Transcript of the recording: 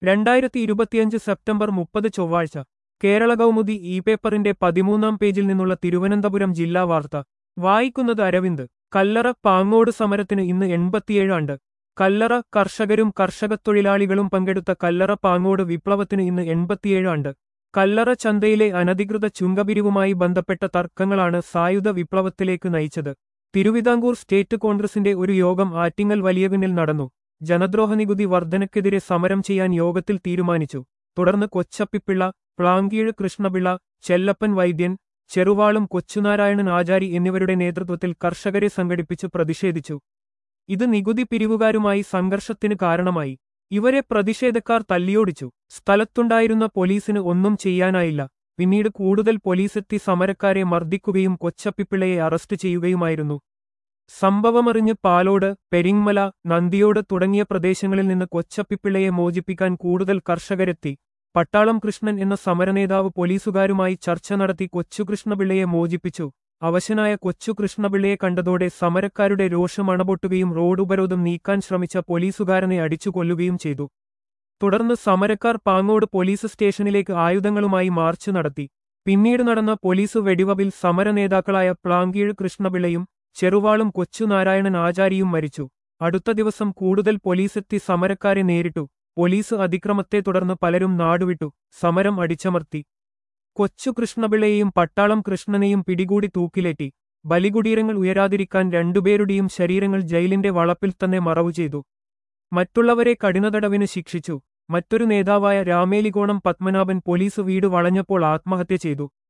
രണ്ടായിരത്തി ഇരുപത്തിയഞ്ച് സെപ്റ്റംബർ മുപ്പത് ചൊവ്വാഴ്ച കേരള കൗമുദി ഇ പേപ്പറിന്റെ പതിമൂന്നാം പേജിൽ നിന്നുള്ള തിരുവനന്തപുരം ജില്ലാ വാർത്ത വായിക്കുന്നത് അരവിന്ദ് കല്ലറ പാങ്ങോട് സമരത്തിന് ഇന്ന് എൺപത്തിയേഴ് ആണ്ട് കല്ലറ കർഷകരും കർഷകത്തൊഴിലാളികളും പങ്കെടുത്ത കല്ലറ പാങ്ങോട് വിപ്ലവത്തിന് ഇന്ന് എൺപത്തിയേഴ് ആണ്ട് കല്ലറ ചന്തയിലെ അനധികൃത ചുങ്കപിരിവുമായി ബന്ധപ്പെട്ട തർക്കങ്ങളാണ് സായുധ വിപ്ലവത്തിലേക്ക് നയിച്ചത് തിരുവിതാംകൂർ സ്റ്റേറ്റ് കോൺഗ്രസിന്റെ ഒരു യോഗം ആറ്റിങ്ങൽ വലിയകുന്നിൽ നടന്നു ജനദ്രോഹ നികുതി വർധനയ്ക്കെതിരെ സമരം ചെയ്യാൻ യോഗത്തിൽ തീരുമാനിച്ചു തുടർന്ന് കൊച്ചപ്പിപ്പിള്ള പ്ലാങ്കീഴ് കൃഷ്ണപിള്ള ചെല്ലപ്പൻ വൈദ്യൻ ചെറുവാളും കൊച്ചുനാരായണൻ ആചാരി എന്നിവരുടെ നേതൃത്വത്തിൽ കർഷകരെ സംഘടിപ്പിച്ച് പ്രതിഷേധിച്ചു ഇത് നികുതി പിരിവുകാരുമായി സംഘർഷത്തിന് കാരണമായി ഇവരെ പ്രതിഷേധക്കാർ തല്ലിയോടിച്ചു സ്ഥലത്തുണ്ടായിരുന്ന പോലീസിന് ഒന്നും ചെയ്യാനായില്ല പിന്നീട് കൂടുതൽ പോലീസെത്തി സമരക്കാരെ മർദ്ദിക്കുകയും കൊച്ചപ്പിപ്പിള്ളയെ അറസ്റ്റ് ചെയ്യുകയുമായിരുന്നു സംഭവമറിഞ്ഞ് പാലോട് പെരിങ്മല നന്ദിയോട് തുടങ്ങിയ പ്രദേശങ്ങളിൽ നിന്ന് കൊച്ചപ്പിപ്പിള്ളയെ മോചിപ്പിക്കാൻ കൂടുതൽ കർഷകരെത്തി പട്ടാളം കൃഷ്ണൻ എന്ന സമരനേതാവ് പോലീസുകാരുമായി ചർച്ച നടത്തി കൊച്ചുകൃഷ്ണപിള്ളയെ മോചിപ്പിച്ചു അവശനായ കൊച്ചു കൃഷ്ണപിള്ളയെ കണ്ടതോടെ സമരക്കാരുടെ രോഷം അണപൊട്ടുകയും റോഡ് ഉപരോധം നീക്കാൻ ശ്രമിച്ച പോലീസുകാരനെ അടിച്ചു കൊല്ലുകയും ചെയ്തു തുടർന്ന് സമരക്കാർ പാങ്ങോട് പോലീസ് സ്റ്റേഷനിലേക്ക് ആയുധങ്ങളുമായി മാർച്ച് നടത്തി പിന്നീട് നടന്ന പോലീസ് വെടിവവിൽ സമരനേതാക്കളായ പ്ലാങ്കീഴ് കൃഷ്ണപിള്ളയും ചെറുവാളും കൊച്ചുനാരായണൻ ആചാരിയും മരിച്ചു അടുത്ത ദിവസം കൂടുതൽ പോലീസെത്തി സമരക്കാരെ നേരിട്ടു പോലീസ് അതിക്രമത്തെ തുടർന്ന് പലരും നാടുവിട്ടു സമരം അടിച്ചമർത്തി കൊച്ചു കൃഷ്ണപിള്ളയെയും പട്ടാളം കൃഷ്ണനെയും പിടികൂടി തൂക്കിലേറ്റി ബലികുടീരങ്ങൾ ഉയരാതിരിക്കാൻ രണ്ടുപേരുടെയും ശരീരങ്ങൾ ജയിലിന്റെ വളപ്പിൽ തന്നെ മറവു ചെയ്തു മറ്റുള്ളവരെ കഠിനതടവിന് ശിക്ഷിച്ചു മറ്റൊരു നേതാവായ രാമേലികോണം പത്മനാഭൻ പോലീസ് വീട് വളഞ്ഞപ്പോൾ ആത്മഹത്യ ചെയ്തു